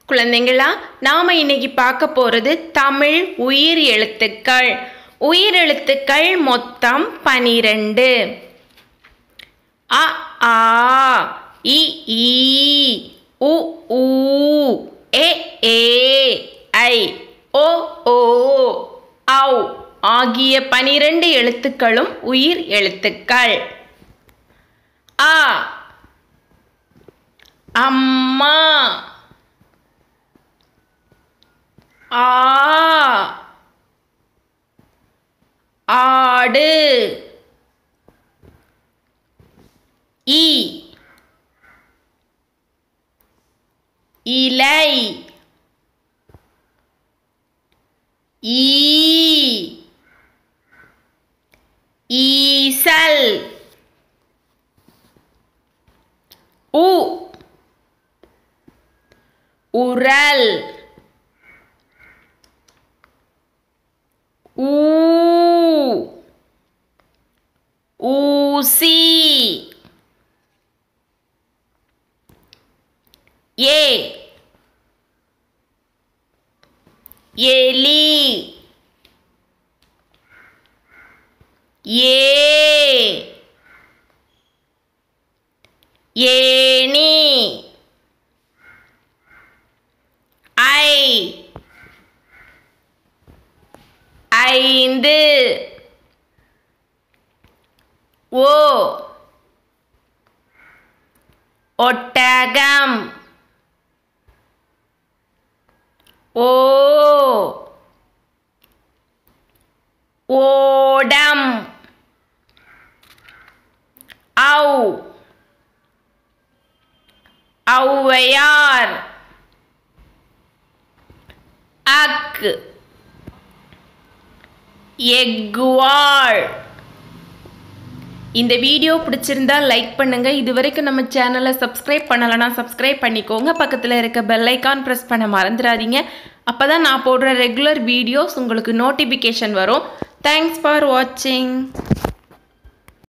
குழந்தைங்களா நாம் இன்னைக்கு பார்க்க போகிறது தமிழ் உயிர் எழுத்துக்கள் உயிர் எழுத்துக்கள் மொத்தம் பனிரெண்டு அ ஆ இ ஈ உ ஊ எ ஏ ஐ ஓ ஓ ஔ ஆகிய பனிரெண்டு எழுத்துக்களும் உயிர் எழுத்துக்கள் ஆ அம்மா ஆ ஆடு இ இலை ஈ ஈசல் உ உரல் ஊ ஊசி ஏ எலி ஏ ஏணி ஐ ஐந்து ஓ ஒட்டகம் ஓ ஓடம் ஔ ஔவையார் அக் எக்குவாள் இந்த வீடியோ பிடிச்சிருந்தா லைக் பண்ணுங்க இது வரைக்கும் நம்ம சேனலை சப்ஸ்கிரைப் பண்ணலைன்னா சப்ஸ்கிரைப் பண்ணிக்கோங்க பக்கத்தில் இருக்க பெல் ஐக்கான் ப்ரெஸ் பண்ண மறந்துடாதீங்க அப்போ தான் நான் போடுற ரெகுலர் வீடியோஸ் உங்களுக்கு நோட்டிஃபிகேஷன் வரும் தேங்க்ஸ் ஃபார் வாட்சிங்